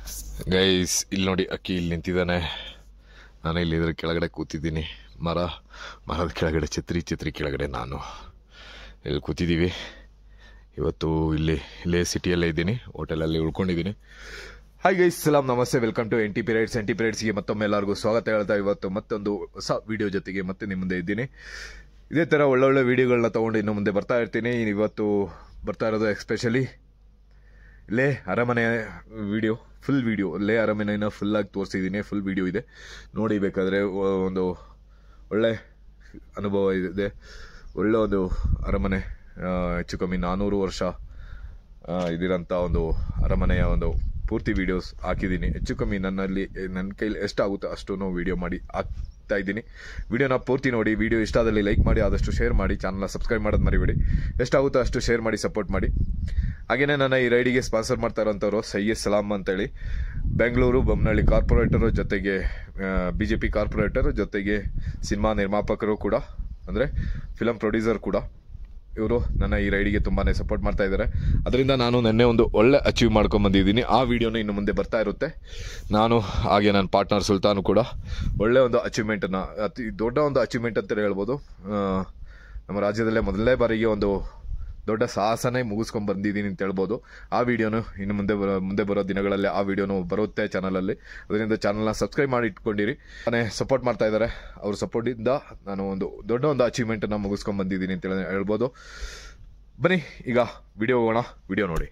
Guys ಇಲ್ಲಿ ನೋಡಿ ಅಕ್ಕಿ ಇಲ್ಲಿ ನಿಂತಿದ್ದಾನೆ ನಾನು ಇಲ್ಲಿ ಇದ್ರ ಕೆಳಗಡೆ ಕೂತಿದ್ದೀನಿ ಮರ ಮರದ ಕೆಳಗಡೆ ಛತ್ರಿ ಛತ್ರಿ ಕೆಳಗಡೆ ನಾನು ಇಲ್ಲಿ ಕೂತಿದ್ದೀವಿ ಇವತ್ತು ಇಲ್ಲಿ ಇಲ್ಲೇ ಸಿಟಿಯಲ್ಲೇ ಇದ್ದೀನಿ ಹೋಟೆಲಲ್ಲಿ ಉಳ್ಕೊಂಡಿದ್ದೀನಿ ಹಾಯ್ ಗೈಸ್ ಸಲಾಮ್ ನಮಸ್ತೆ welcome to N T periods N T ಪಿರಿಯಡ್ಸ್ಗೆ ಮತ್ತೊಮ್ಮೆ ಎಲ್ಲರಿಗೂ ಸ್ವಾಗತ ಹೇಳ್ತಾ ಇವತ್ತು ಮತ್ತೊಂದು ಹೊಸ ವಿಡಿಯೋ ಜೊತೆಗೆ ಮತ್ತೆ ನಿಮ್ಮ ಮುಂದೆ ಇದ್ದೀನಿ ಇದೇ ಥರ ಒಳ್ಳೊಳ್ಳೆ ವಿಡಿಯೋಗಳನ್ನ ತೊಗೊಂಡು ಇನ್ನು ಮುಂದೆ ಬರ್ತಾ ಇರ್ತೀನಿ ಇವತ್ತು ಬರ್ತಾ ಇರೋದು ಎಸ್ಪೆಷಲಿ ಲೇ ಅರಮನೆ ವಿಡಿಯೋ ಫುಲ್ ವಿಡಿಯೋ ಲೇ ಅರಮನೆನ ಫುಲ್ಲಾಗಿ ತೋರಿಸಿದ್ದೀನಿ ಫುಲ್ ವಿಡಿಯೋ ಇದೆ ನೋಡಿ ಬೇಕಾದರೆ ಒಂದು ಒಳ್ಳೆ ಅನುಭವ ಇದೆ ಒಳ್ಳೆ ಒಂದು ಅರಮನೆ ಆ, ಹೆಚ್ಚು ಕಮ್ಮಿ ನಾನ್ನೂರು ವರ್ಷ ಆ, ಇದಿರೋಂಥ ಒಂದು ಅರಮನೆಯ ಒಂದು ಪೂರ್ತಿ ವಿಡಿಯೋಸ್ ಹಾಕಿದ್ದೀನಿ ಹೆಚ್ಚು ಕಮ್ಮಿ ನನ್ನಲ್ಲಿ ನನ್ನ ಕೈಲಿ ಎಷ್ಟಾಗುತ್ತೋ ಅಷ್ಟು ವಿಡಿಯೋ ಮಾಡಿ ಹಾಕ್ತಾ ಇದ್ದೀನಿ ವಿಡಿಯೋನ ಪೂರ್ತಿ ನೋಡಿ ವಿಡಿಯೋ ಇಷ್ಟ ಆದಲ್ಲಿ ಲೈಕ್ ಮಾಡಿ ಆದಷ್ಟು ಶೇರ್ ಮಾಡಿ ಚಾನಲ್ನ ಸಬ್ಸ್ಕ್ರೈಬ್ ಮಾಡೋದು ಮರಿಬೇಡಿ ಎಷ್ಟಾಗುತ್ತೋ ಅಷ್ಟು ಶೇರ್ ಮಾಡಿ ಸಪೋರ್ಟ್ ಮಾಡಿ ಹಾಗೆಯೇ ನನ್ನ ಈ ರೈಡಿಗೆ ಸ್ಪಾನ್ಸರ್ ಮಾಡ್ತಾ ಇರೋಂಥವ್ರು ಸೈಯದ್ ಸಲಾಮ್ ಅಂತೇಳಿ ಬೆಂಗಳೂರು ಬೊಮ್ಮನಹಳ್ಳಿ ಕಾರ್ಪೊರೇಟರು ಜೊತೆಗೆ ಬಿ ಜೆ ಪಿ ಕಾರ್ಪೊರೇಟರು ಜೊತೆಗೆ ಸಿನಿಮಾ ನಿರ್ಮಾಪಕರು ಕೂಡ ಅಂದರೆ ಫಿಲಮ್ ಪ್ರೊಡ್ಯೂಸರ್ ಕೂಡ ಇವರು ನನ್ನ ಈ ರೈಡಿಗೆ ತುಂಬಾ ಸಪೋರ್ಟ್ ಮಾಡ್ತಾ ಇದ್ದಾರೆ ಅದರಿಂದ ನಾನು ನಿನ್ನೆ ಒಂದು ಒಳ್ಳೆ ಅಚೀವ್ ಮಾಡ್ಕೊಂಡು ಬಂದಿದ್ದೀನಿ ಆ ವಿಡಿಯೋನ ಇನ್ನು ಮುಂದೆ ಬರ್ತಾ ಇರುತ್ತೆ ನಾನು ಹಾಗೆ ನನ್ನ ಪಾರ್ಟ್ನರ್ ಸುಲ್ತಾನು ಕೂಡ ಒಳ್ಳೆ ಒಂದು ಅಚೀವ್ಮೆಂಟನ್ನು ಅತಿ ದೊಡ್ಡ ಒಂದು ಅಚೀವ್ಮೆಂಟ್ ಅಂತಲೇ ಹೇಳ್ಬೋದು ಆ, ನಮ್ಮ ರಾಜ್ಯದಲ್ಲೇ ಮೊದಲನೇ ಬಾರಿಗೆ ಒಂದು ದೊಡ್ಡ ಸಾಹಸನೇ ಮುಗಿಸ್ಕೊಂಡು ಬಂದಿದ್ದೀನಿ ಅಂತ ಹೇಳ್ಬೋದು ಆ ವಿಡಿಯೋನು ಇನ್ನು ಮುಂದೆ ಬರೋ ಮುಂದೆ ಬರೋ ದಿನಗಳಲ್ಲಿ ಆ ವಿಡಿಯೋನು ಬರುತ್ತೆ ಚಾನಲಲ್ಲಿ ಅದರಿಂದ ಚಾನಲ್ನ ಸಬ್ಸ್ಕ್ರೈಬ್ ಮಾಡಿ ಇಟ್ಕೊಂಡಿರಿ ಮನೆ ಸಪೋರ್ಟ್ ಮಾಡ್ತಾ ಇದ್ದಾರೆ ಅವ್ರ ಸಪೋರ್ಟಿಂದ ನಾನು ಒಂದು ದೊಡ್ಡ ಒಂದು ಅಚೀವ್ಮೆಂಟನ್ನು ಮುಗಿಸ್ಕೊಂಡು ಬಂದಿದ್ದೀನಿ ಅಂತ ಹೇಳಿ ಹೇಳ್ಬೋದು ಬನ್ನಿ ಈಗ ವಿಡಿಯೋ ಹೋಗೋಣ ವಿಡಿಯೋ ನೋಡಿ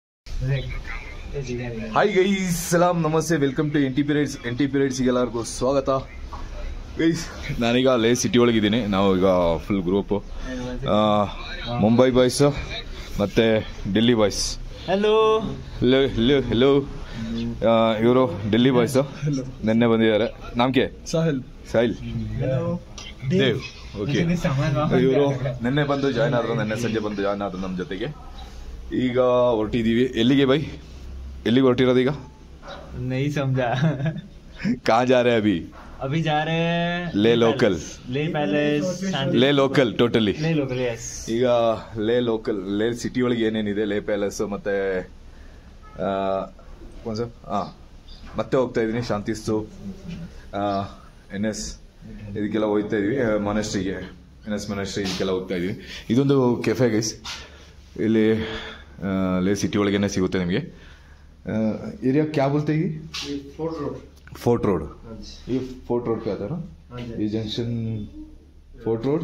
ಹಾಯ್ ಗೈಸ್ ಸಲಾಮ್ ನಮಸ್ತೆ welcome to N T periods N T ಪಿರಿಯಡ್ಸ್ಗೆ ಎಲ್ಲರಿಗೂ ಸ್ವಾಗತ ಗೈಸ್ ನಾನೀಗ ಲೇ ಸಿಟಿ ಒಳಗಿದ್ದೀನಿ ನಾವು ಈಗ ಫುಲ್ ಗ್ರೂಪು ಮುಂಬೈ ಬಾಯ್ಸ್ ಮತ್ತು Delhi boys hello hello hello hello ಇವರು ಡೆಲ್ಲಿ ಬಾಯ್ಸು ನಿನ್ನೆ ಬಂದಿದ್ದಾರೆ ನಮ್ಗೆ ಸಾಹಿಲ್ ಸಾಹಿಲ್ ದೇವ್ ಓಕೆ ಇವರು ನಿನ್ನೆ ಬಂದು ಜಾಯ್ನ್ ಆದ್ರು ನಿನ್ನೆ ಸಂಜೆ ಬಂದು ಜಾಯ್ನ್ ಆದ್ರು ನಮ್ಮ ಜೊತೆಗೆ ಈಗ ಹೊರಟಿದ್ದೀವಿ ಎಲ್ಲಿಗೆ ಬೈ ಎಲ್ಲಿಗೆ ಹೊರಟಿರೋದು ಈಗ नहीं समझा ಕಾ ಜಾ ರೇ ಅಭಿ अभी जा रहे हैं ले लोकल। ले पैलेस शांति ಲೇ ಲೋಕಲ್ ಟೋಟಲಿ ले लोकल यस ಈಗ ಲೇ ಲೋಕಲ್ ಲೇ ಸಿಟಿ ಒಳಗೆ ಏನೇನಿದೆ ಲೇ ಪ್ಯಾಲೇಸ್ ಮತ್ತೆ ಆ, ಒಂದ್ ಸ್ವಲ್ಪ ಹಾ ಮತ್ತೆ ಹೋಗ್ತಾ ಇದೀನಿ ಶಾಂತಿ ಸ್ತೂಪ್ ಎನ್ ಎಸ್ ಇದಕ್ಕೆಲ್ಲ ಹೋಗ್ತಾ ಇದೀವಿ ಮೊನೆಸ್ಟ್ರಿಗೆ ಎನ್ ಎಸ್ ಮೊನೆಸ್ಟ್ರಿ ಇದಕ್ಕೆಲ್ಲ ಹೋಗ್ತಾ ಇದೀವಿ ಇದೊಂದು ಕೆಫೆ ಗೈಸ್ ಇಲ್ಲಿ ಆ, ಲೇ ಸಿಟಿ ಒಳಗೇನೆ ಸಿಗುತ್ತೆ ನಿಮಗೆ ಏರಿಯಾ ಕ್ಯಾ ಬೋಲ್ತೆ ಈ फोर्ट रोड ये फोर्ट रोड पे आता है ना ये जंक्शन फोर्ट रोड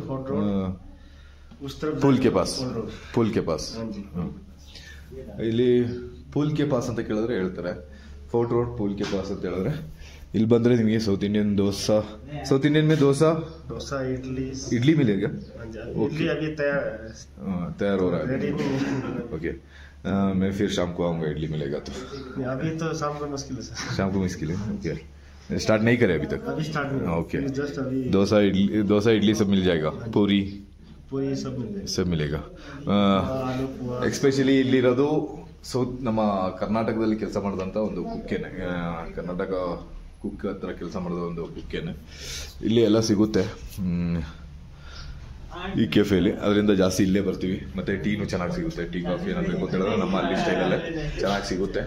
उस तरफ पुल के पास पुल के पास हाँ जी ಹ್ಮ್. ಇಲ್ಲಿ ಪೂಲ್ ಕೆ ಪಾಸ್ ಅಂತ ಕೇಳಿದ್ರೆ ಹೇಳ್ತಾರೆ ಫೋರ್ಟ್ ರೋಡ್ ಪೂಲ್ ಕೆ ಪಾಸ್ ಅಂತ ಹೇಳಿದ್ರೆ ಇಲ್ಲಿ ಬಂದ್ರೆ ನಿಮಗೆ south Indian dosa south Indian में डोसा डोसा इडली इडली मिलेगा हाँ जी, ओके। इडली अभी तैयार है हाँ, तैयार हो रहा रेडी है नहीं ओके आ, मैं फिर शाम को आऊंगा इडली मिलेगा तो है अभी तो शाम को मुश्किल है सर शाम को मुश्किल है ओके स्टार्ट नहीं करे अभी तक अभी स्टार्ट नहीं हाँ, ओके। जस्ट अभी डोसा इडली डोसा इडली सब मिल जाएगा पूरी पूरी सब मिल जाएगा सब मिलेगा आलू पुआ ಎಕ್ಸ್ಪೆಷಲಿ ಇಲ್ಲಿರೋದು ಸೌತ್ ನಮ್ಮ ಕರ್ನಾಟಕದಲ್ಲಿ ಕೆಲಸ ಮಾಡಿದಂಥ ಒಂದು ಕುಕ್ಕೇನೆ ಆ, ಕರ್ನಾಟಕ ಕುಕ್ ಹತ್ರ ಕೆಲಸ ಮಾಡಿದ ಒಂದು ಕುಕ್ಕೇನೆ ಇಲ್ಲಿ ಎಲ್ಲ ಸಿಗುತ್ತೆ ಹ್ಮ್. ಈ ಕೆಫೆಲಿ ಅದರಿಂದ ಜಾಸ್ತಿ ಇಲ್ಲೇ ಬರ್ತೀವಿ ಮತ್ತೆ ಟೀನು ಚೆನ್ನಾಗಿ ಸಿಗುತ್ತೆ ಟೀ ಕಾಫಿ ಏನಾದ್ರು ಬೇಕು ಅಂತ ಹೇಳಿದ್ರೆ ನಮ್ಮ ಅಲ್ಲಿ ಸ್ಟೈಲಲ್ಲೇ ಚೆನ್ನಾಗಿ ಸಿಗುತ್ತೆ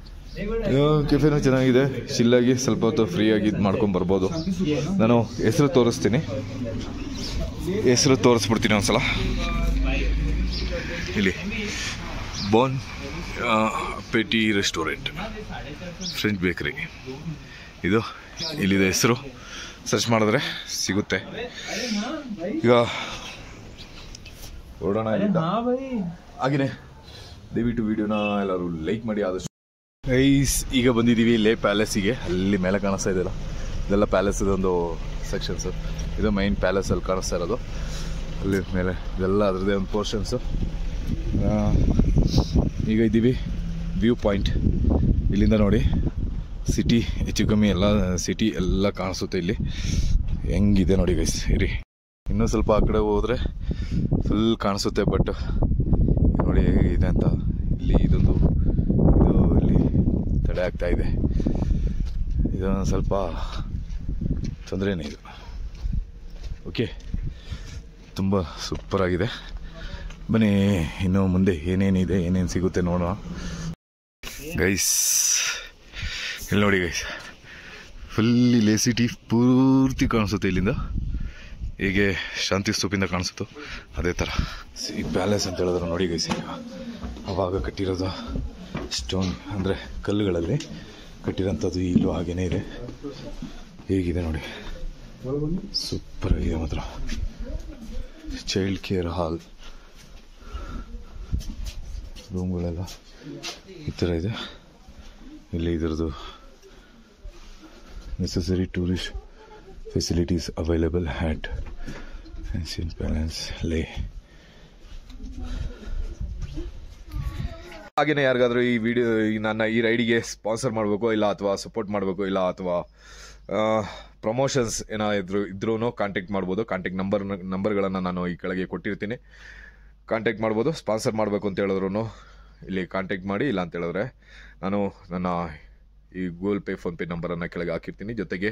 ಕೆಫೆನೂ ಚೆನ್ನಾಗಿದೆ ಚಿಲ್ಲಾಗಿ ಸ್ವಲ್ಪ ಹೊತ್ತು ಫ್ರೀಯಾಗಿ ಇದು ಮಾಡ್ಕೊಂಡು ಬರ್ಬೋದು ನಾನು ಹೆಸರು ತೋರಿಸ್ತೀನಿ ಹೆಸರು ತೋರಿಸ್ಬಿಡ್ತೀನಿ ಒಂದ್ಸಲ ಇಲ್ಲಿ Bon Petit restaurant French bakery ಇದು ಇಲ್ಲಿದೆ ಹೆಸರು ಸರ್ಚ್ ಮಾಡಿದ್ರೆ ಸಿಗುತ್ತೆ ಈಗ ಹೊರಡೋಣ ಇಲ್ಲಿಂದ हाँ भाई ಹಾಗೆಯೇ ದಯವಿಟ್ಟು ವಿಡಿಯೋನ ಎಲ್ಲರೂ ಲೈಕ್ ಮಾಡಿ ಆದಷ್ಟು ಐಸ್ ಈಗ ಬಂದಿದ್ದೀವಿ ಲೇ ಪ್ಯಾಲೇಸಿಗೆ ಅಲ್ಲಿ ಮೇಲೆ ಕಾಣಿಸ್ತಾ ಇದೆಯಲ್ಲ ಇದೆಲ್ಲ ಪ್ಯಾಲೇಸ್ ಒಂದು ಸೆಕ್ಷನ್ಸು ಇದು ಮೈನ್ ಪ್ಯಾಲೇಸ್ ಅಲ್ಲಿ ಕಾಣಿಸ್ತಾ ಇರೋದು ಅಲ್ಲಿ ಮೇಲೆ ಇದೆಲ್ಲ ಅದರದ್ದೇ ಒಂದು ಪೋರ್ಷನ್ಸು ಈಗ ಇದ್ದೀವಿ ವ್ಯೂ ಪಾಯಿಂಟ್ ಇಲ್ಲಿಂದ ನೋಡಿ ಸಿಟಿ ಹೆಚ್ಚು ಕಮ್ಮಿ ಎಲ್ಲ ಸಿಟಿ ಎಲ್ಲ ಕಾಣಿಸುತ್ತೆ ಇಲ್ಲಿ ಹೆಂಗಿದೆ ನೋಡಿ ಗೈಸ್ ಇರಿ ಇನ್ನೂ ಸ್ವಲ್ಪ ಆ ಕಡೆ ಹೋದರೆ ಫುಲ್ ಕಾಣಿಸುತ್ತೆ ಬಟ್ ನೋಡಿ ಹೇಗಿದೆ ಅಂತ ಇಲ್ಲಿ ಇದೊಂದು ಇದು ಇಲ್ಲಿ ತಡೆ ಆಗ್ತಾ ಇದೆ ಇದೊಂದು ಸ್ವಲ್ಪ ತೊಂದರೆನೇ ಇದು ಓಕೆ ತುಂಬ ಸೂಪರ್ ಆಗಿದೆ ಬನ್ನಿ ಇನ್ನು ಮುಂದೆ ಏನೇನಿದೆ ಏನೇನು ಸಿಗುತ್ತೆ ನೋಡೋಣ ಗೈಸ್ ಇಲ್ಲಿ ನೋಡಿ ಗೈಸ್ ಫುಲ್ ಇಲ್ಲಿ ಸಿಟಿ ಪೂರ್ತಿ ಕಾಣಿಸುತ್ತೆ ಇಲ್ಲಿಂದ ಹೇಗೆ ಶಾಂತಿ ಸ್ತೂಪಿಂದ ಕಾಣಿಸುತ್ತೋ ಅದೇ ಥರ ಈ ಪ್ಯಾಲೇಸ್ ಅಂತ ಹೇಳಿದ್ರೆ ನೋಡಿ ಗೈಸ್ ಈಗ ಅವಾಗ ಕಟ್ಟಿರೋದು ಸ್ಟೋನ್ ಅಂದರೆ ಕಲ್ಲುಗಳಲ್ಲಿ ಕಟ್ಟಿರೋಂಥದ್ದು ಇಲ್ಲೂ ಹಾಗೇನೇ ಇದೆ ಹೇಗಿದೆ ನೋಡಿ ಸೂಪರ್ ಆಗಿದೆ ಮಾತ್ರ ಚೈಲ್ಡ್ ಕೇರ್ ಹಾಲ್ ರೂಮ್ಗಳೆಲ್ಲ ಈ ಥರ ಇದೆ ಇಲ್ಲಿ ಇದರದ್ದು necessary tourist facilities available at ancient palace ಲೇ ಹಾಗೇನೆ ಯಾರಿಗಾದ್ರೂ ಈ ವಿಡಿಯೋ ಈ ನನ್ನ ಈ ರೈಡಿಗೆ ಸ್ಪಾನ್ಸರ್ ಮಾಡಬೇಕು ಇಲ್ಲ ಅಥವಾ ಸಪೋರ್ಟ್ ಮಾಡಬೇಕು ಇಲ್ಲ ಅಥವಾ ಪ್ರಮೋಷನ್ಸ್ ಏನಾದ್ರು ಇದ್ರೂ ಕಾಂಟ್ಯಾಕ್ಟ್ ಮಾಡ್ಬೋದು ಕಾಂಟ್ಯಾಕ್ಟ್ ನಂಬರ್ ನಂಬರ್ಗಳನ್ನು ನಾನು ಈ ಕೆಳಗೆ ಕೊಟ್ಟಿರ್ತೀನಿ ಕಾಂಟ್ಯಾಕ್ಟ್ ಮಾಡ್ಬೋದು ಸ್ಪಾನ್ಸರ್ ಮಾಡಬೇಕು ಅಂತ ಹೇಳಿದ್ರು ಇಲ್ಲಿ ಕಾಂಟ್ಯಾಕ್ಟ್ ಮಾಡಿ ಇಲ್ಲ ಅಂತ ಹೇಳಿದ್ರೆ ನಾನು ನನ್ನ ಈ ಗೂಗಲ್ ಪೇ ಫೋನ್ಪೇ ನಂಬರನ್ನು ಕೆಳಗೆ ಹಾಕಿರ್ತೀನಿ ಜೊತೆಗೆ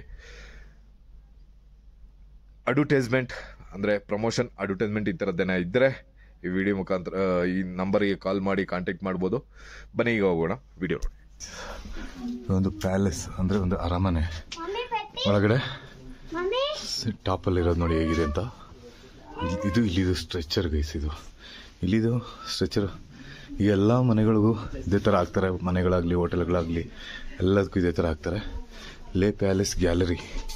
ಅಡ್ವರ್ಟೈಸ್ಮೆಂಟ್ ಅಂದರೆ ಪ್ರಮೋಷನ್ ಅಡ್ವರ್ಟೈಸ್ಮೆಂಟ್ ಈ ಥರದ್ದೇನ ಇದ್ದರೆ ಈ ವಿಡಿಯೋ ಮುಖಾಂತರ ಆ, ಈ ನಂಬರಿಗೆ ಕಾಲ್ ಮಾಡಿ ಕಾಂಟ್ಯಾಕ್ಟ್ ಮಾಡ್ಬೋದು ಬನ್ನಿ ಈಗ ಹೋಗೋಣ ವಿಡಿಯೋ ನೋಡಿ ಒಂದು ಪ್ಯಾಲೇಸ್ ಅಂದರೆ ಒಂದು ಅರಮನೆ ಒಳಗಡೆ ಟಾಪಲ್ಲಿ ಇರೋದು ನೋಡಿ ಹೇಗಿದೆ ಅಂತ ಇಲ್- ಇದು ಇಲ್ಲಿದು ಸ್ಟ್ರೆಚರ್ ಗೈಸ್ ಇದು ಇಲ್ಲಿದು ಸ್ಟ್ರೆಚರ್ ಈ ಎಲ್ಲ ಮನೆಗಳಿಗೂ ಇದೇ ಥರ ಹಾಕ್ತಾರೆ ಮನೆಗಳಾಗಲಿ ಹೋಟೆಲ್ಗಳಾಗಲಿ ಎಲ್ಲದಕ್ಕೂ ಇದೇ ಥರ ಹಾಕ್ತಾರೆ ಲೇ ಪ್ಯಾಲೇಸ್ ಗ್ಯಾಲರಿ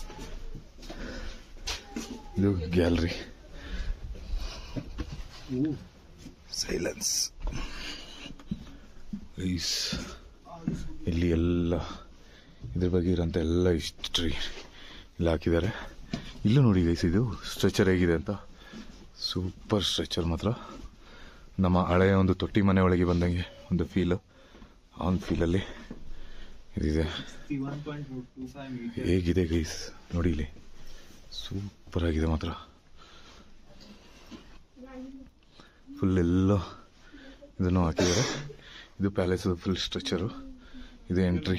ಇದು ಗ್ಯಾಲರಿ ಸೈಲೆನ್ಸ್ ಐಸ್ ಇಲ್ಲಿ ಎಲ್ಲ ಇದ್ರ ಬಗ್ಗೆ ಇರೋಂಥ ಎಲ್ಲ ಹಿಸ್ಟ್ರಿ ಇಲ್ಲಿ ಹಾಕಿದ್ದಾರೆ ಇಲ್ಲೂ ನೋಡಿ ಗೈಸ್ ಇದು ಸ್ಟ್ರೆಚರ್ ಹೇಗಿದೆ ಅಂತ ಸೂಪರ್ ಸ್ಟ್ರೆಚರ್ ಮಾತ್ರ ನಮ್ಮ ಹಳೆಯ ಒಂದು ತೊಟ್ಟಿ ಮನೆ ಒಳಗೆ ಬಂದಂಗೆ ಒಂದು ಫೀಲು ಆ ಒಂದು ಫೀಲಲ್ಲಿ ಇದಿದೆ ಹೇಗಿದೆ ಗೈಸ್ ನೋಡಿ ಇಲ್ಲಿ ಸೂಪರ್ ಆಗಿದೆ ಮಾತ್ರ ಫುಲ್ ಎಲ್ಲ ಇದನ್ನು ಹಾಕಿದ್ದಾರೆ ಇದು ಪ್ಯಾಲೇಸ್ ಫುಲ್ ಸ್ಟ್ರಕ್ಚರು ಇದು ಎಂಟ್ರಿ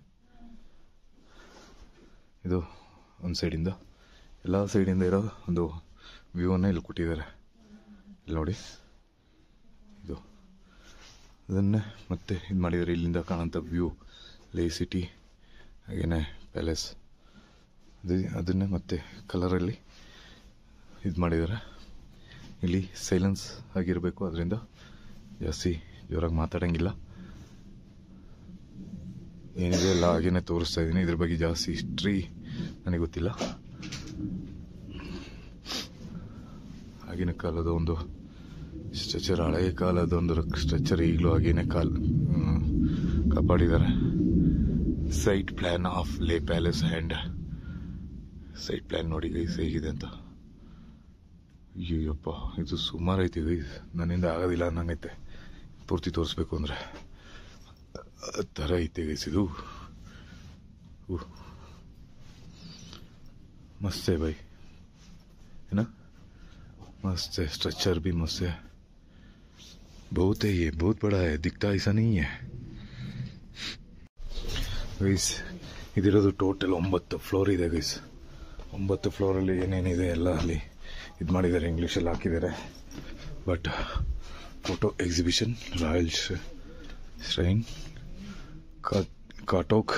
ಇದು ಒಂದು ಸೈಡಿಂದ ಎಲ್ಲ ಸೈಡಿಂದ ಇರೋ ಒಂದು ವ್ಯೂವನ್ನು ಇಲ್ಲಿ ಕೊಟ್ಟಿದ್ದಾರೆ ಇಲ್ಲಿ ನೋಡಿ ಇದು ಅದನ್ನೇ ಮತ್ತೆ ಇದು ಮಾಡಿದ್ದಾರೆ ಇಲ್ಲಿಂದ ಕಾಣೋಂಥ ವ್ಯೂ ಲೇ ಸಿಟಿ ಹಾಗೇನೆ ಪ್ಯಾಲೇಸ್ ಅದು ಅದನ್ನೇ ಮತ್ತೆ ಕಲರಲ್ಲಿ ಇದು ಮಾಡಿದ್ದಾರೆ ಇಲ್ಲಿ ಸೈಲೆನ್ಸ್ ಆಗಿರಬೇಕು ಅದರಿಂದ ಜಾಸ್ತಿ ಜೋರಾಗಿ ಮಾತಾಡೋಂಗಿಲ್ಲ ಏನಿದೆ ಎಲ್ಲ ಹಾಗೇನೆ ತೋರಿಸ್ತಾ ಇದ್ದೀನಿ ಇದ್ರ ಬಗ್ಗೆ ಜಾಸ್ತಿ ಹಿಸ್ಟ್ರಿ ನನಗೆ ಗೊತ್ತಿಲ್ಲ ಆಗಿನ ಕಾಲದ ಒಂದು ಸ್ಟ್ರೆಚರ್ ಹಳೆಯ ಕಾಲದ ಒಂದು ಸ್ಟ್ರೆಚರ್ ಈಗಲೂ ಹಾಗೇನೆ ಕಾಲ್ ಹ್ಮ್, ಕಾಪಾಡಿದ್ದಾರೆ site plan of Leh palace and site plan ನೋಡಿ ಗೈಸ್ ಹೇಗಿದೆ ಅಂತ ಅಯ್ಯಪ್ಪ ಇದು ಸುಮಾರು ಐತಿ ಗೈಸ್ ನನ್ನಿಂದ ಆಗೋದಿಲ್ಲ ಅನ್ನಂಗೈತೆ ಪೂರ್ತಿ ತೋರಿಸ್ಬೇಕು ಅಂದರೆ ಆ ಥರ ಐತೆ ಗೈಸ್ ಇದು ಉಹ್. मस्त है भाई है ना मस्त है स्ट्रक्चर भी मस्त है बहुत है ये बहुत बड़ा है दिखता ऐसा नहीं है ಗೈಸ್ ಇದಿರೋದು ಟೋಟಲ್ ಒಂಬತ್ತು ಫ್ಲೋರ್ ಇದೆ ಗೈಸ್ ಒಂಬತ್ತು ಫ್ಲೋರಲ್ಲಿ ಏನೇನಿದೆ ಎಲ್ಲ ಅಲ್ಲಿ ಇದು ಮಾಡಿದ್ದಾರೆ ಇಂಗ್ಲೀಷಲ್ಲಿ ಹಾಕಿದ್ದಾರೆ but photo exhibition royal shrine ಕಾಟೋಕ್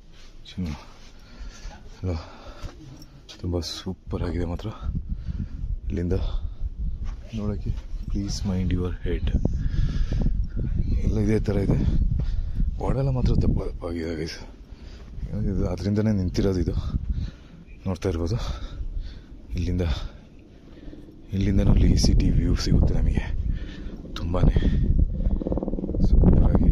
ಎಲ್ಲ ತುಂಬ ಸೂಪರ್ ಆಗಿದೆ ಮಾತ್ರ ಇಲ್ಲಿಂದ ನೋಡೋಕ್ಕೆ ಪ್ಲೀಸ್ ಮೈಂಡ್ ಯುವರ್ ಹೆಡ್ ಎಲ್ಲ ಇದೇ ಥರ ಇದೆ ಒಡೆಲ್ಲ ಮಾತ್ರ ತಪ್ಪ ತಪ್ಪಾಗಿದೆ ಗೈಸ್ ಇದು ಅದರಿಂದನೇ ನಿಂತಿರೋದು ಇದು ನೋಡ್ತಾ ಇರ್ಬೋದು ಇಲ್ಲಿಂದ ಇಲ್ಲಿಂದನೂ ಅಲ್ಲಿ ಸಿಟಿ ವ್ಯೂ ಸಿಗುತ್ತೆ ನಮಗೆ ತುಂಬಾ ಸೂಪರಾಗಿ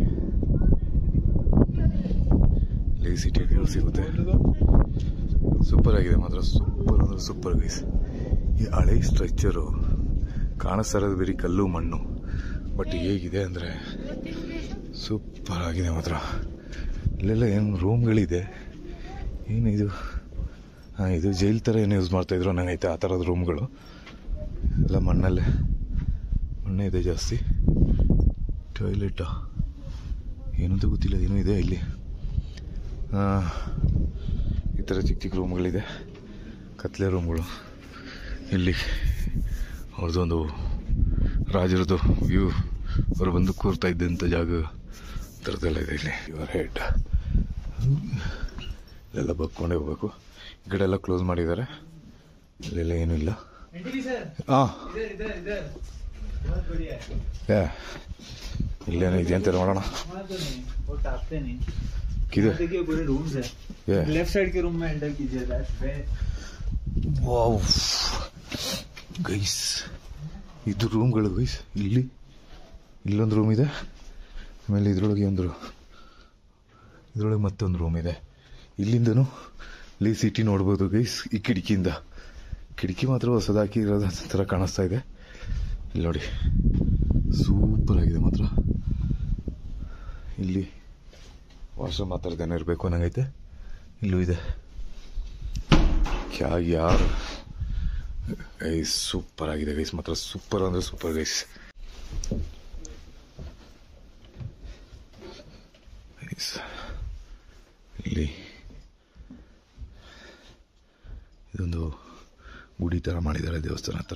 ಲಿ ಸಿಟಿ ವ್ಯೂ ಸಿಗುತ್ತೆ ಸೂಪರ್ ಆಗಿದೆ ಮಾತ್ರ ಸೂಪರ್ ಅಂದ್ರೆ ಸೂಪರ್ ಗೈಸ್ ಈ ಹಳೆ ಸ್ಟ್ರಕ್ಚರು ಕಾಣಿಸ್ತಾ ಇರೋದು ಬರೀ ಕಲ್ಲು ಮಣ್ಣು ಬಟ್ ಹೇಗಿದೆ ಅಂದರೆ ಸೂಪರ್ ಆಗಿದೆ ಮಾತ್ರ ಇಲ್ಲೆಲ್ಲ ಏನು ರೂಮ್ಗಳಿದೆ ಏನಿದು ಹಾಂ ಇದು ಜೈಲ್ ಥರ ಏನು ಯೂಸ್ ಮಾಡ್ತಾಯಿದ್ರು ನಂಗೈತೆ ಆ ಥರದ ರೂಮ್ಗಳು ಎಲ್ಲ ಮಣ್ಣಲ್ಲೇ ಮಣ್ಣೇ ಇದೆ ಜಾಸ್ತಿ ಟಾಯ್ಲೆಟಾ ಏನಂತ ಗೊತ್ತಿಲ್ಲ ಏನೂ ಇದೆ ಇಲ್ಲಿ ಆ, ಈ ಥರ ಚಿಕ್ಕ ಚಿಕ್ಕ ರೂಮ್ಗಳಿದೆ ಕತ್ಲೆ ರೂಮ್ಗಳು ಇಲ್ಲಿ ಅವ್ರದ್ದೊಂದು ರಾಜರದ್ದು ವ್ಯೂ ಅವರು ಬಂದು ಕೂರ್ತಾ ಇದ್ದಂಥ ಜಾಗ ಥರದ್ದೆಲ್ಲ ಇದೆ ಇಲ್ಲಿ ಯುವರ್ ಹೆಡ್ ಇಲ್ಲೆಲ್ಲ ಬಕ್ಕೊಂಡೇ ಹೋಗ್ಬೇಕು ಈ ಕಡೆ ಎಲ್ಲ ಕ್ಲೋಸ್ ಮಾಡಿದ್ದಾರೆ ಇಲ್ಲೆಲ್ಲ ಏನೂ ಇಲ್ಲ ಹಾಂ ಏ ಇಲ್ಲೇನೋ ಇದೆ ಅಂತ ನೋಡೋಣ वो टापते नहीं किधर देखिए पूरे रूम्स है ये लेफ्ट साइड के रूम में एंटर कीजिए दैट्स वेयर ವಾವ್ ಗೈಸ್ ಇದು ರೂಮ್ಗಳು ಗೈಸ್ ಇಲ್ಲಿ ಇಲ್ಲೊಂದು ರೂಮ್ ಇದೆ ಆಮೇಲೆ ಇದ್ರೊಳಗೆ ಒಂದು ಇದ್ರೊಳಗೆ ಮತ್ತೊಂದು ರೂಮ್ ಇದೆ ಇಲ್ಲಿಂದನೂ ಇಲ್ಲಿ ಸಿಟಿ ನೋಡ್ಬೋದು ಗೈಸ್ ಈ ಕಿಟಕಿಯಿಂದ ಕಿಟಕಿ ಮಾತ್ರ ಹೊಸದಾಗಿ ಇರೋದು ಥರ ಕಾಣಿಸ್ತಾ ಇದೆ ಇಲ್ಲಿ ನೋಡಿ ಸೂಪರ್ ಆಗಿದೆ ಮಾತ್ರ ಇಲ್ಲಿ ವಾಶ್ರೂಮ್ ಮಾತಾಡ್ದೇನೆ ಇರಬೇಕು ಅನ್ನಂಗೈತೆ ಇಲ್ಲೂ ಇದೆ ಕ್ಯಾ ಯಾರ್ ಗೈಸ್ ಸೂಪರ್ ಆಗಿದೆ ಗೈಸ್ ಮಾತ್ರ ಸೂಪರ್ ಅಂದ್ರೆ ಸೂಪರ್ ಗೈಸ್ ಗೈಸ್ ಇಲ್ಲಿ ಇದೊಂದು ಗುಡಿ ಥರ ಮಾಡಿದ್ದಾರೆ ದೇವಸ್ಥಾನ ಥರ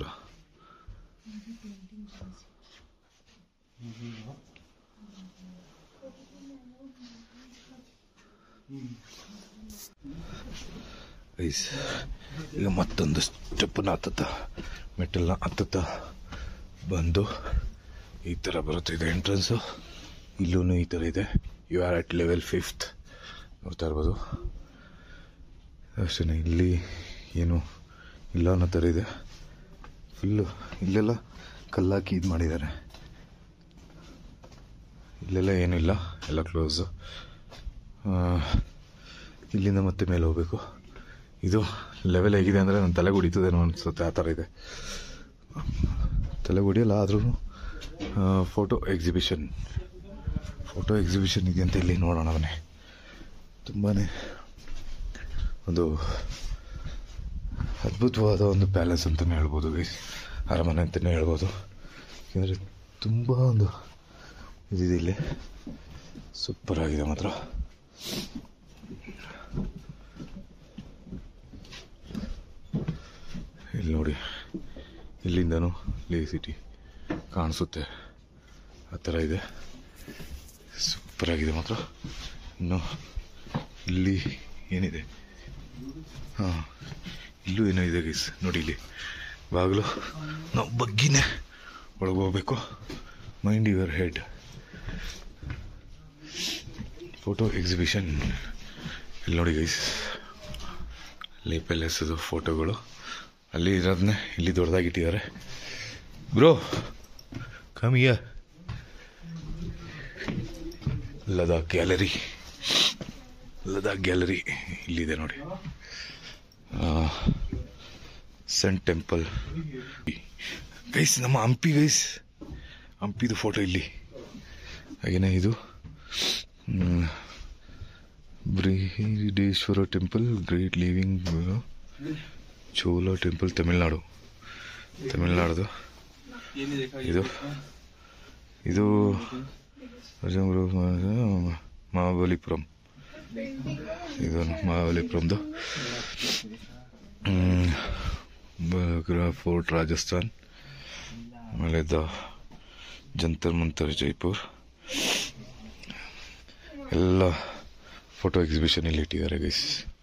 ಗೈಸ್ ಈಗ ಮತ್ತೊಂದು ಸ್ಟೆಪ್ಪನ್ನ ಹತ್ತುತ್ತ ಮೆಟ್ಟಲ್ನ ಹತ್ತುತ್ತ ಬಂದು ಈ ಥರ ಬರುತ್ತಿದೆ ಎಂಟ್ರೆನ್ಸು ಇಲ್ಲೂ ಈ ಥರ ಇದೆ you are at level fifth ನೋಡ್ತಾ ಇರ್ಬೋದು ಅಷ್ಟೇ ಇಲ್ಲಿ ಏನು ಇಲ್ಲ ಅನ್ನೋ ಥರ ಇದೆ ಫುಲ್ಲು ಇಲ್ಲೆಲ್ಲ ಕಲ್ಲಾಕಿ ಇದು ಮಾಡಿದ್ದಾರೆ ಇಲ್ಲೆಲ್ಲ ಏನಿಲ್ಲ ಎಲ್ಲ ಕ್ಲೋಸು ಇಲ್ಲಿಂದ ಮತ್ತೆ ಮೇಲೆ ಹೋಗಬೇಕು ಇದು ಲೆವೆಲ್ ಹೇಗಿದೆ ಅಂದರೆ ನನ್ನ ತಲೆ ಹೊಡಿತದೇನೋ ಅನಿಸುತ್ತೆ ಆ ಥರ ಇದೆ ತಲೆ ಹೊಡಿಯಲ್ಲ ಆದ್ರೂ ಫೋಟೋ ಎಕ್ಸಿಬಿಷನ್ ಫೋಟೋ ಎಕ್ಸಿಬಿಷನ್ ಇದೆ ಅಂತ ಇಲ್ಲಿ ನೋಡೋಣ ಅವನೇ ತುಂಬಾ ಒಂದು ಅದ್ಭುತವಾದ ಒಂದು ಪ್ಯಾಲೇಸ್ ಅಂತಲೇ ಹೇಳ್ಬೋದು ಗೈಸ್ ಅರಮನೆ ಅಂತಲೇ ಹೇಳ್ಬೋದು ಯಾಕೆಂದರೆ ತುಂಬ ಒಂದು ಇದಿದೆ ಇಲ್ಲಿ ಸೂಪರ್ ಆಗಿದೆ ಮಾತ್ರ ಇಲ್ಲಿ ನೋಡಿ ಇಲ್ಲಿಂದನೂ ಲೇ ಸಿಟಿ ಕಾಣಿಸುತ್ತೆ ಆ ಥರ ಇದೆ ಸೂಪರ್ ಆಗಿದೆ ಮಾತ್ರ ಇನ್ನು ಇಲ್ಲಿ ಏನಿದೆ ಹಾಂ ಇಲ್ಲೂ ಏನೋ ಇದೆ ಗೈಸ್ ನೋಡಿ ಇಲ್ಲಿ ಬಾಗಿಲು ನಾವು ಬಗ್ಗಿನೇ ಒಳಗೆ ಹೋಗ್ಬೇಕು mind your head photo exhibition ಇಲ್ಲಿ ನೋಡಿ ಗೈಸ್ ಅಲ್ಲಿ ಪ್ಯಾಲೇಸದು ಫೋಟೋಗಳು ಅಲ್ಲಿ ಇರೋದನ್ನೇ ಇಲ್ಲಿ ದೊಡ್ಡದಾಗಿ ಇಟ್ಟಿದ್ದಾರೆ ಬ್ರೋ ಕಮಿಯ ಲದಾಖ್ ಗ್ಯಾಲರಿ ಲದಾಖ್ ಗ್ಯಾಲರಿ ಇಲ್ಲಿದೆ ನೋಡಿ ಸೆಂಟ್ ಟೆಂಪಲ್ ಗೈಸ್ ನಮ್ಮ ಹಂಪಿ ಗೈಸ್ ಹಂಪಿದು ಫೋಟೋ ಇಲ್ಲಿ ಹಾಗೇನೆ ಇದು ಹ್ಮ್, Brihadeeswara temple great living Chola temple Tamil Nadu ತಮಿಳ್ನಾಡ್ದು ಇದು ಇದು ಮಹಾಬಲಿಪುರಂ ಇದು ಮಹಾಬಲಿಪುರಂದು ಬಗ್ರಾ ಫೋರ್ಟ್ ರಾಜಸ್ಥಾನ್ ಆಮೇಲೆ ದ ಜಂತರ್ ಮಂತರ್ ಜೈಪುರ್ ಎಲ್ಲ ಫೋಟೋ ಎಕ್ಸಿಬಿಷನ್ ಇಲ್ಲಿ ಇಟ್ಟಿದ್ದಾರೆ ಗೈಸ್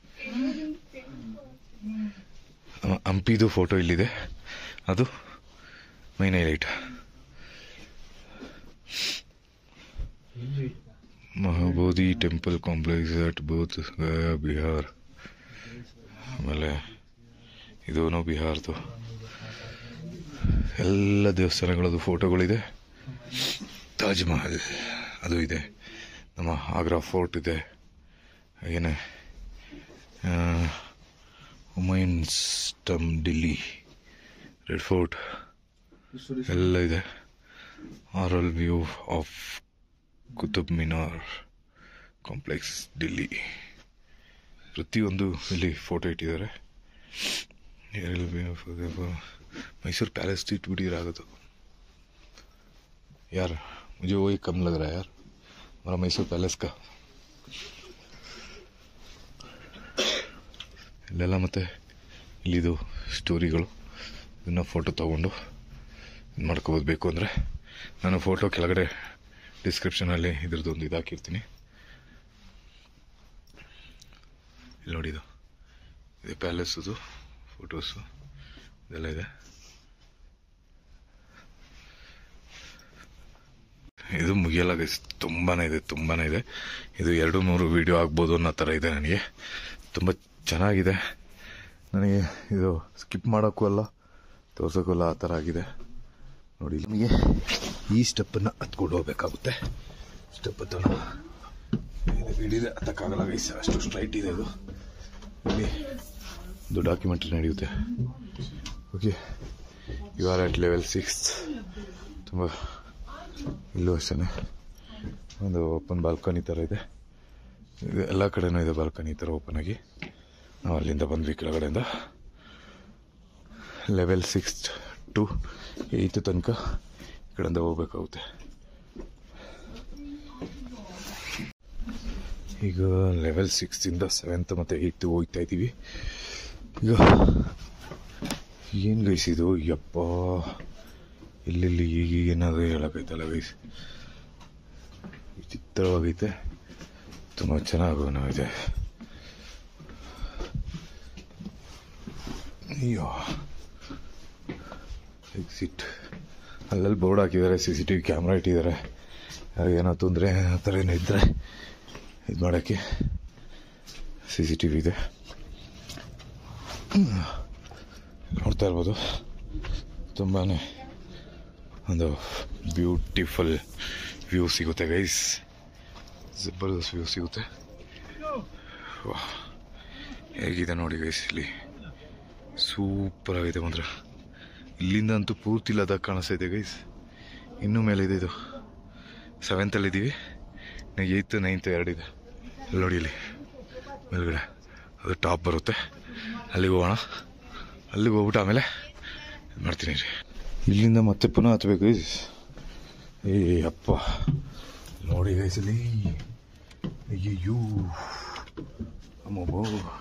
ಹಂಪಿದು ಫೋಟೋ ಇಲ್ಲಿದೆ ಅದು main highlight Mahabodhi temple complex at Bodh Gaya Bihar ಆಮೇಲೆ ಇದೂ ಬಿಹಾರ್ದು ಎಲ್ಲ ದೇವಸ್ಥಾನಗಳದ್ದು ಫೋಟೋಗಳಿದೆ ತಾಜ್ ಮಹಲ್ ಅದು ಇದೆ ನಮ್ಮ ಆಗ್ರಾ ಫೋರ್ಟ್ ಇದೆ ಹಾಗೇನೆ Humayun's tomb Delhi red fort ಎಲ್ಲ ಇದೆ aerial view of Qutub Minar complex Delhi ಪ್ರತಿಯೊಂದು ಇಲ್ಲಿ ಫೋಟೋ ಇಟ್ಟಿದ್ದಾರೆ Aerial view of the- Mysore palace street भी रहा तो यार मुझे वही कम लग रहा है यार हमारा मैसूर पैलेस का ಇಲ್ಲೆಲ್ಲ ಮತ್ತೆ ಇಲ್ಲಿದು ಸ್ಟೋರಿಗಳು ಇದನ್ನು ಫೋಟೋ ತೊಗೊಂಡು ಇದು ಮಾಡ್ಕೋಬೋದು ಬೇಕು ಅಂದರೆ ನಾನು ಫೋಟೋ ಕೆಳಗಡೆ ಡಿಸ್ಕ್ರಿಪ್ಷನಲ್ಲಿ ಇದ್ರದ್ದು ಒಂದು ಇದು ಹಾಕಿರ್ತೀನಿ ಇಲ್ಲಿ ನೋಡಿ ಇದು ಇದು ಪ್ಯಾಲೇಸದು ಫೋಟೋಸು ಇದೆಲ್ಲ ಇದೆ ಇದು ಮುಗಿಯಲ್ಲ ಗೈಸ್ ತುಂಬಾನೇ ಇದೆ ತುಂಬಾನೇ ಇದೆ ಇದು ಎರಡು ಮೂರು ವಿಡಿಯೋ ಆಗ್ಬೋದು ಅನ್ನೋ ಥರ ಇದೆ ನನಗೆ ತುಂಬ ಚೆನ್ನಾಗಿದೆ ನನಗೆ ಇದು ಸ್ಕಿಪ್ ಮಾಡೋಕ್ಕೂ ಅಲ್ಲ ತೋರ್ಸೋಕ್ಕೂ ಅಲ್ಲ ಆ ಥರ ಆಗಿದೆ ನೋಡಿ ನಿಮಗೆ ಈ ಸ್ಟೆಪ್ಪನ್ನು ಹತ್ಕೊಂಡು ಹೋಗ್ಬೇಕಾಗುತ್ತೆ ಸ್ಟೆಪ್ ಹತ್ತೋಣ ಇದು ಇಡಿದೆ ಹತ್ತಕ್ಕಾಗಲ್ಲ ಗೈಸ್ ಅಷ್ಟು ಸ್ಟ್ರೈಟ್ ಇದೆ ಇದು ಇಲ್ಲಿ ಇದು ಡಾಕ್ಯುಮೆಂಟ್ರಿ ನಡೆಯುತ್ತೆ okay you are at level six ತುಂಬ ಇಲ್ಲೂ ಅಷ್ಟೇ ಒಂದು ಓಪನ್ ಬಾಲ್ಕನಿ ಥರ ಇದೆ ಇದು ಎಲ್ಲ ಕಡೆನೂ ಇದೆ ಬಾಲ್ಕನಿ ಥರ ಓಪನ್ ಆಗಿ ನಾವು ಅಲ್ಲಿಂದ ಬಂದ್ವಿ ಕೆಳಗಡೆಯಿಂದ ಲೆವೆಲ್ ಸಿಕ್ಸ್ ಟು ಏಯ್ತ್ ತನಕ ಈ ಕಡೆಯಿಂದ ಹೋಗ್ಬೇಕಾಗುತ್ತೆ ಈಗ ಲೆವೆಲ್ ಸಿಕ್ಸ್ತಿಂದ ಸೆವೆಂತ್ ಮತ್ತು ಏಯ್ತ್ ಹೋಗ್ತಾ ಇದ್ದೀವಿ ಈಗ ಏನು ಗೈಸ್ ಇದು ಯಪ್ಪ ಇಲ್ಲಿಲ್ಲಿ ಈಗ ಏನಾದರೂ ಹೇಳೋಕ್ಕೈತಲ್ಲ ಗೈಸ್ ವಿಚಿತ್ರವಾಗೈತೆ ತುಂಬ ಚೆನ್ನಾಗೂ ಇದೆ ಅಯ್ಯೋ ಎಕ್ಸಿಟ್ ಅಲ್ಲಲ್ಲಿ ಬೋರ್ಡ್ ಹಾಕಿದ್ದಾರೆ C C T V camera ಇಟ್ಟಿದ್ದಾರೆ ಏನೋ ತೊಂದರೆ ಆ ಥರ ಏನೋ ಇದ್ದರೆ ಇದು ಮಾಡೋಕ್ಕೆ ಸಿ ಸಿ ಟಿ ವಿ ಇದೆ ನೋಡ್ತಾ ಇರ್ಬೋದು ತುಂಬಾ ಒಂದು ಬ್ಯೂಟಿಫುಲ್ ವ್ಯೂ ಸಿಗುತ್ತೆ ಗೈಸ್ ಜಬರ್ದಸ್ತ್ ವ್ಯೂ ಸಿಗುತ್ತೆ ವಾಹ್. ಹೇಗಿದೆ ನೋಡಿ ಗೈಸ್ ಇಲ್ಲಿ ಸೂಪರ್ ಆಗಿದೆ ಮಾತ್ರ ಇಲ್ಲಿಂದ ಅಂತೂ ಪೂರ್ತಿ ಲದಾಖ್ ಕಾಣಿಸ್ತಾ ಇದೆ ಗೈಸ್ ಇನ್ನೂ ಮೇಲೆ ಇದೆ ಇದು ಸೆವೆಂತಲ್ಲಿ ಇದ್ದೀವಿ ಏಯ್ತು ನೈನ್ತು ಎರಡಿದೆ ಅಲ್ಲಿ ನೋಡಿ ಇಲ್ಲಿ ಮೇಲ್ಗಡೆ ಅದು ಟಾಪ್ ಬರುತ್ತೆ ಅಲ್ಲಿಗೆ ಹೋಗೋಣ ಅಲ್ಲಿಗೆ ಹೋಗ್ಬಿಟ್ಟು ಆಮೇಲೆ ಇದ್ ಮಾಡ್ತೀನಿ ರೀ ಇಲ್ಲಿಂದ ಮತ್ತೆ ಪುನಃ ಹತ್ಬೇಕು ಗೈಸ್ ಏ ಅಪ್ಪ ನೋಡಿ ಗೈಸ್ ಇಲ್ಲಿ ಅಯ್ಯಯ್ಯೋ ಅಮ್ಮಬ್ಬೋ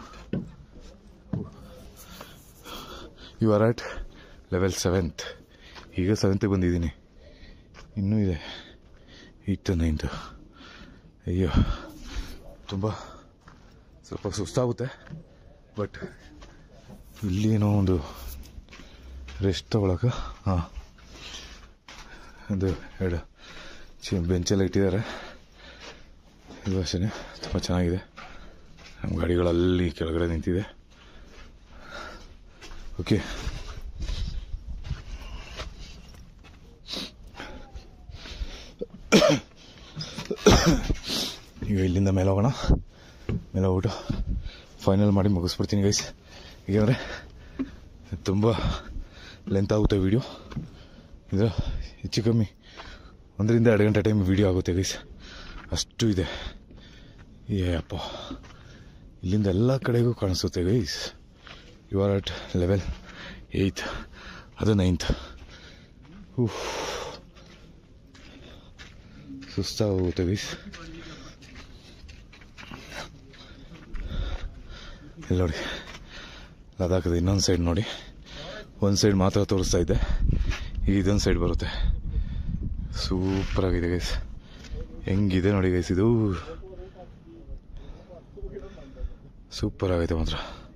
you are at level seventh ಈಗ ಸೆವೆಂತಿಗೆ ಬಂದಿದ್ದೀನಿ ಇನ್ನೂ ಇದೆ ಏಯ್ತು ನೈನ್ತು ಅಯ್ಯೋ ತುಂಬ ಸ್ವಲ್ಪ ಸುಸ್ತಾಗುತ್ತೆ ಬಟ್ ಇಲ್ಲೇನೋ ಒಂದು ರೆಸ್ಟ್ ತಗೊಳಕ ಹಾಂ ಒಂದು ಎರಡು ಚಿ ಬೆಂಚೆಲ್ಲ ಇಟ್ಟಿದ್ದಾರೆ ಇದು ಅಷ್ಟೇ ತುಂಬ ಚೆನ್ನಾಗಿದೆ ನಮ್ಮ ಗಾಡಿಗಳಲ್ಲಿ ಕೆಳಗಡೆ ನಿಂತಿದೆ ಓಕೆ ಈಗ ಇಲ್ಲಿಂದ ಮೇಲೆ ಹೋಗೋಣ ಮೇಲೆ ಹೋಗ್ಬಿಟ್ಟು ಫೈನಲ್ ಮಾಡಿ ಮುಗಿಸ್ಬಿಡ್ತೀನಿ ಗೈಸ್ ಏಕೆಂದರೆ ತುಂಬ ಲೆಂತ್ ಆಗುತ್ತೆ ವಿಡಿಯೋ ಇದು ಹೆಚ್ಚು ಕಮ್ಮಿ ಒಂದರಿಂದ ಎರಡು ಗಂಟೆ ಟೈಮ್ ವಿಡಿಯೋ ಆಗುತ್ತೆ ಗೈಸ್ ಅಷ್ಟು ಇದೆ ಏ ಅಪ್ಪ ಇಲ್ಲಿಂದ ಎಲ್ಲ ಕಡೆಗೂ ಕಾಣಿಸುತ್ತೆ guys you are at level eighth ಅದು ನೈನ್ತ್ ಉಫ್ ಸುಸ್ತಾಗೋಗುತ್ತೆ ಗೈಸ್ ಇಲ್ಲಿ ನೋಡಿ ಲದಾಖದ ಇನ್ನೊಂದು ಸೈಡ್ ನೋಡಿ ಒಂದು ಸೈಡ್ ಮಾತ್ರ ತೋರಿಸ್ತಾ ಇದ್ದೆ ಈಗ ಇದೊಂದು ಸೈಡ್ ಬರುತ್ತೆ ಸೂಪರ್ ಆಗಿದೆ ಗೈಸ್ ಹೆಂಗಿದೆ ನೋಡಿ ಗೈಸ್ ಇದು ಸೂಪರ್ ಆಗೈತೆ ಮಾತ್ರ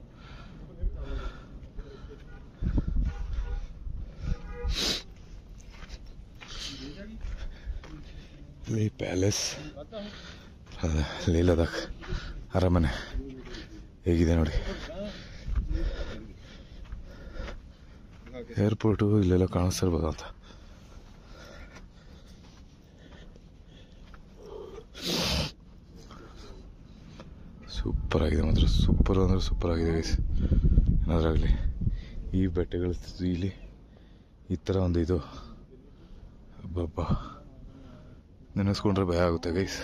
ಇಲ್ಲಿ ಪ್ಯಾಲೇಸ್ ಲೇ ಲದಾಖ್ ಅರಮನೆ ಹೇಗಿದೆ ನೋಡಿ ಏರ್ಪೋರ್ಟು ಇಲ್ಲೆಲ್ಲ ಕಾಣಿಸ್ತಿರ್ಬೋದು ಅಂತ ಸೂಪರ್ ಆಗಿದೆ ಮಾತ್ರ ಸೂಪರ್ ಅಂದರೆ ಸೂಪರ್ ಆಗಿದೆ ಗೈಸ್ ಏನಾದ್ರಾಗಲಿ ಈ ಬೆಟ್ಟಗಳ ಇಲ್ಲಿ ಈ ಥರ ಒಂದು ಇದು ಹಬ್ಬ ನೆನೆಸ್ಕೊಂಡ್ರೆ ಭಯ ಆಗುತ್ತೆ ಗೈಸ್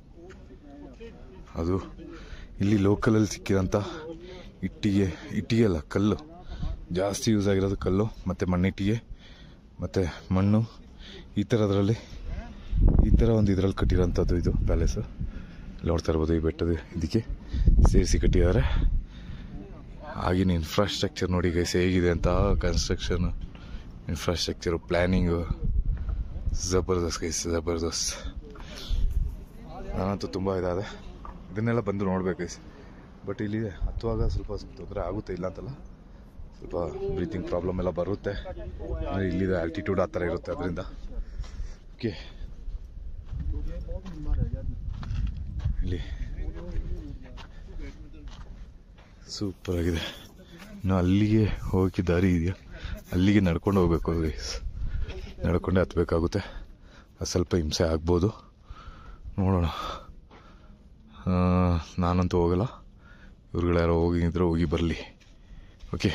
ಅದು ಇಲ್ಲಿ ಲೋಕಲಲ್ಲಿ ಸಿಕ್ಕಿದಂಥ ಇಟ್ಟಿಗೆ ಇಟ್ಟಿಗೆ ಅಲ್ಲ ಕಲ್ಲು ಜಾಸ್ತಿ ಯೂಸ್ ಆಗಿರೋದು ಕಲ್ಲು ಮತ್ತು ಮಣ್ಣಿಟ್ಟಿಗೆ ಮತ್ತು ಮಣ್ಣು ಈ ಥರದ್ರಲ್ಲಿ ಈ ಥರ ಒಂದು ಇದರಲ್ಲಿ ಕಟ್ಟಿರೋಂಥದ್ದು ಇದು ಪ್ಯಾಲೇಸು ನೋಡ್ತಾ ಇರ್ಬೋದು ಈ ಬೆಟ್ಟದ ಇದಕ್ಕೆ ಸೇರಿಸಿ ಕಟ್ಟಿದ್ದಾರೆ ಆಗಿನ ಇನ್ಫ್ರಾಸ್ಟ್ರಕ್ಚರ್ ನೋಡಿ ಗೈಸ್ ಹೇಗಿದೆ ಅಂತ ಕನ್ಸ್ಟ್ರಕ್ಷನ್ ಇನ್ಫ್ರಾಸ್ಟ್ರಕ್ಚರು ಪ್ಲ್ಯಾನಿಂಗು ಜಬರ್ದಸ್ತ್ ಗೈಸ್ ಜಬರ್ದಸ್ತ್ ನಾನಂತೂ ತುಂಬ ಇದಾದೆ ಇದನ್ನೆಲ್ಲ ಬಂದು ನೋಡ್ಬೇಕು ಗೈಸ್ ಬಟ್ ಇಲ್ಲಿ ಹತ್ತುವಾಗ ಸ್ವಲ್ಪ ತೊಂದರೆ ಆಗುತ್ತೆ ಇಲ್ಲ ಅಂತಲ್ಲ ಸ್ವಲ್ಪ ಬ್ರೀತಿಂಗ್ ಪ್ರಾಬ್ಲಮ್ ಎಲ್ಲ ಬರುತ್ತೆ ಅಂದರೆ ಇಲ್ಲಿದೆ ಆಲ್ಟಿಟ್ಯೂಡ್ ಆ ಥರ ಇರುತ್ತೆ ಅದರಿಂದ ಓಕೆ ಇಲ್ಲಿ ಸೂಪರ್ ಆಗಿದೆ ಇನ್ನು ಅಲ್ಲಿಗೆ ಹೋಗೋಕ್ಕೆ ದಾರಿ ಇದೆಯಾ ಅಲ್ಲಿಗೆ ನಡ್ಕೊಂಡು ಹೋಗ್ಬೇಕು ಗೈಸ್ ನಡ್ಕೊಂಡೇ ಹತ್ಬೇಕಾಗುತ್ತೆ ಅದು ಸ್ವಲ್ಪ ಹಿಂಸೆ ಆಗ್ಬೋದು ನೋಡೋಣ ಆ, ನಾನಂತೂ ಹೋಗಲ್ಲ ಇವ್ರುಗಳ್ಯಾರೋ ಹೋಗಿದ್ರೆ ಹೋಗಿ ಬರಲಿ ಓಕೆ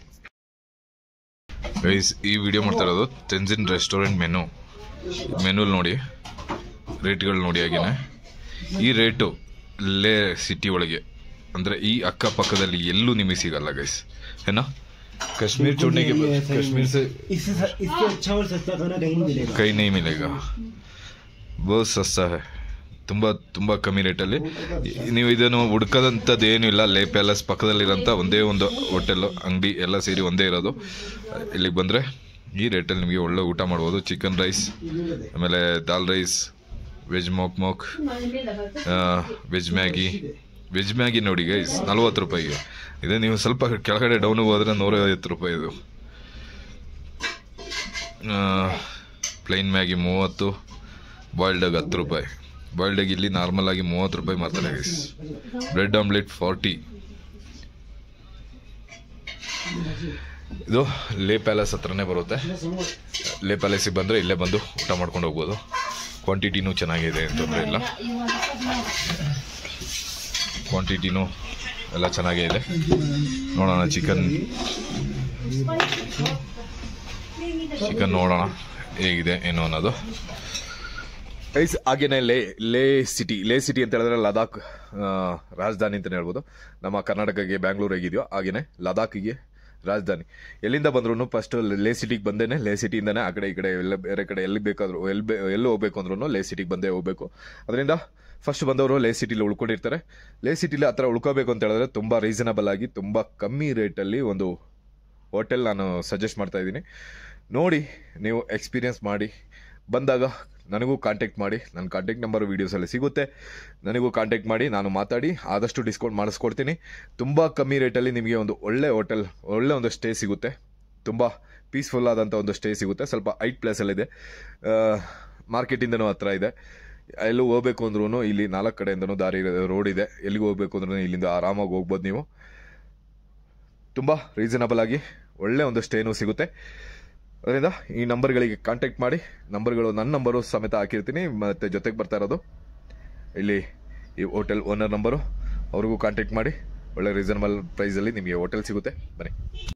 ಗೈಸ್ ಈ ವಿಡಿಯೋ ಮಾಡ್ತಾ ಇರೋದು ತೆನ್ಸಿನ್ ರೆಸ್ಟೋರೆಂಟ್ ಮೆನು ಮೆನುಲ್ ನೋಡಿ ರೇಟ್ಗಳು ನೋಡಿ ಹಾಗೇನೆ ಈ ರೇಟು ಲೇ ಸಿಟಿ ಒಳಗೆ ಅಂದರೆ ಈ ಅಕ್ಕಪಕ್ಕದಲ್ಲಿ ಎಲ್ಲೂ ನಿಮಗೆ ಸಿಗಲ್ಲ ಗೈಸ್ ಏನಾ ಕಾಶ್ಮೀರ್ ಚೂಡ್ನಿಗೆ ಕಾಶ್ಮೀರ್ से इससे इससे अच्छा और सस्ता खाना कहीं नहीं मिलेगा ಕೈ ನೈ ಮಿಲೇಗ ಬಹುತ್ ಸಸ್ತಾ ಹೈ ತುಂಬ ತುಂಬ ಕಮ್ಮಿ ರೇಟಲ್ಲಿ ನೀವು ಇದನ್ನು ಹುಡ್ಕೋದಂಥದ್ದು ಏನೂ ಇಲ್ಲ ಲೇ ಪ್ಯಾಲೇಸ್ ಪಕ್ಕದಲ್ಲಿರೋಂಥ ಒಂದೇ ಒಂದು ಹೋಟೆಲ್ ಅಂಗಡಿ ಎಲ್ಲ ಸೇರಿ ಒಂದೇ ಇರೋದು ಇಲ್ಲಿಗೆ ಬಂದರೆ ಈ ರೇಟಲ್ಲಿ ನಿಮಗೆ ಒಳ್ಳೆ ಊಟ ಮಾಡ್ಬೋದು ಚಿಕನ್ ರೈಸ್ ಆಮೇಲೆ ದಾಲ್ ರೈಸ್ ವೆಜ್ ಮೋಕ್ ಮೋಕ್ ವೆಜ್ ಮ್ಯಾಗಿ ವೆಜ್ ಮ್ಯಾಗಿ ನೋಡಿ ಗೈಸ್ ನಲ್ವತ್ತು ರೂಪಾಯಿಗೆ ಇದೇ ನೀವು ಸ್ವಲ್ಪ ಕೆಳಗಡೆ ಡೌನಿಗೆ ಹೋದರೆ ನೂರೈವತ್ತು ರೂಪಾಯಿ ಇದು ಪ್ಲೈನ್ ಮ್ಯಾಗಿ ಮೂವತ್ತು ಬಾಯ್ಲ್ಡ್ ಎಗ್ ಹತ್ತು ರೂಪಾಯಿ ಬಾಯ್ಲ್ಡ್ ಎಗ್ ಇಲ್ಲಿ ನಾರ್ಮಲ್ ಆಗಿ ಮೂವತ್ತು ರೂಪಾಯಿ ಮಾಡ್ತಾರೆ ಗೈಸ್ ಬ್ರೆಡ್ ಆಮ್ಲೆಟ್ ಫಾರ್ಟಿ ಇದು ಲೇ ಪ್ಯಾಲೇಸ್ ಹತ್ರನೇ ಬರುತ್ತೆ ಲೇ ಪ್ಯಾಲೇಸಿಗೆ ಬಂದರೆ ಇಲ್ಲೇ ಬಂದು ಊಟ ಮಾಡ್ಕೊಂಡು ಹೋಗ್ಬೋದು ಕ್ವಾಂಟಿಟಿನೂ ಚೆನ್ನಾಗಿದೆ ಏನು ತೊಂದರೆ ಇಲ್ಲ ಕ್ವಾಂಟಿಟಿನೂ ಎಲ್ಲ ಚೆನ್ನಾಗೇ ಇದೆ ನೋಡೋಣ ಚಿಕನ್ ಚಿಕನ್ ನೋಡೋಣ ಹೇಗಿದೆ ಏನು ಅನ್ನೋದು ಐಸ್ ಹಾಗೇನೆ ಲೇ ಲೇ ಸಿಟಿ ಲೇ ಸಿಟಿ ಅಂತ ಹೇಳಿದ್ರೆ ಲದಾಖ್ ಆ, ರಾಜಧಾನಿ ಅಂತಲೇ ಹೇಳ್ಬೋದು ನಮ್ಮ ಕರ್ನಾಟಕಕ್ಕೆ ಬ್ಯಾಂಗ್ಳೂರ್ ಹೇಗಿದೆಯೋ ಹಾಗೇನೆ ಲದಾಖಿಗೆ ರಾಜಧಾನಿ ಎಲ್ಲಿಂದ ಬಂದ್ರು ಫಸ್ಟ್ ಲೇ ಸಿಟಿಗೆ ಬಂದೇನೆ ಲೇ ಸಿಟಿಯಿಂದನೇ ಆ ಕಡೆ ಈ ಕಡೆ ಎಲ್ಲ ಬೇರೆ ಕಡೆ ಎಲ್ಲಿ ಬೇಕಾದ್ರೂ ಎಲ್ಲಿ ಬೇ ಎಲ್ಲಿ ಹೋಗ್ಬೇಕು ಅಂದ್ರೂ ಲೇ ಸಿಟಿಗೆ ಬಂದೇ ಹೋಗ್ಬೇಕು ಅದರಿಂದ ಫಸ್ಟ್ ಬಂದವರು ಲೇ ಸಿಟಿಲಿ ಉಳ್ಕೊಂಡಿರ್ತಾರೆ ಲೇ ಸಿಟಿಲಿ ಆ ಥರ ಉಳ್ಕೋಬೇಕು ಅಂತ ಹೇಳಿದ್ರೆ ತುಂಬ ರೀಸನಬಲ್ ಆಗಿ ತುಂಬ ಕಮ್ಮಿ ರೇಟಲ್ಲಿ ಒಂದು ಹೋಟೆಲ್ ನಾನು ಸಜೆಸ್ಟ್ ಮಾಡ್ತಾ ಇದ್ದೀನಿ ನೋಡಿ ನೀವು ಎಕ್ಸ್ಪೀರಿಯನ್ಸ್ ಮಾಡಿ ಬಂದಾಗ ನನಗೂ ಕಾಂಟ್ಯಾಕ್ಟ್ ಮಾಡಿ ನನ್ನ ಕಾಂಟ್ಯಾಕ್ಟ್ ನಂಬರ್ ವೀಡಿಯೋಸಲ್ಲಿ ಸಿಗುತ್ತೆ ನನಗೂ ಕಾಂಟ್ಯಾಕ್ಟ್ ಮಾಡಿ ನಾನು ಮಾತಾಡಿ ಆದಷ್ಟು ಡಿಸ್ಕೌಂಟ್ ಮಾಡಿಸ್ಕೊಡ್ತೀನಿ ತುಂಬ ಕಮ್ಮಿ ರೇಟಲ್ಲಿ ನಿಮಗೆ ಒಂದು ಒಳ್ಳೆ ಹೋಟೆಲ್ ಒಳ್ಳೆ ಒಂದು ಸ್ಟೇ ಸಿಗುತ್ತೆ ತುಂಬ ಪೀಸ್ಫುಲ್ ಆದಂಥ ಒಂದು ಸ್ಟೇ ಸಿಗುತ್ತೆ ಸ್ವಲ್ಪ ಐಟ್ ಪ್ಲೇಸಲ್ಲಿದೆ ಮಾರ್ಕೆಟಿಂದನೂ ಹತ್ರ ಇದೆ ಎಲ್ಲೂ ಹೋಗ್ಬೇಕು ಅಂದ್ರೂ ಇಲ್ಲಿ ನಾಲ್ಕು ಕಡೆಯಿಂದನೂ ದಾರಿ ರೋಡ್ ಇದೆ ಎಲ್ಲಿಗೆ ಹೋಗ್ಬೇಕು ಅಂದ್ರೂ ಇಲ್ಲಿಂದ ಆರಾಮಾಗಿ ಹೋಗ್ಬೋದು ನೀವು ತುಂಬ ರೀಸನಬಲ್ ಆಗಿ ಒಳ್ಳೆ ಒಂದು ಸ್ಟೇನೂ ಸಿಗುತ್ತೆ ಅದರಿಂದ ಈ ನಂಬರ್ಗಳಿಗೆ ಕಾಂಟ್ಯಾಕ್ಟ್ ಮಾಡಿ ನಂಬರ್ಗಳು ನನ್ನ ನಂಬರು ಸಮೇತ ಹಾಕಿರ್ತೀನಿ ಮತ್ತು ಜೊತೆಗೆ ಬರ್ತಾ ಇರೋದು ಇಲ್ಲಿ ಈ ಹೋಟೆಲ್ ಓನರ್ ನಂಬರು ಅವ್ರಿಗೂ ಕಾಂಟ್ಯಾಕ್ಟ್ ಮಾಡಿ ಒಳ್ಳೆ ರೀಸನಬಲ್ ಪ್ರೈಸಲ್ಲಿ ನಿಮಗೆ ಹೋಟೆಲ್ ಸಿಗುತ್ತೆ ಬನ್ನಿ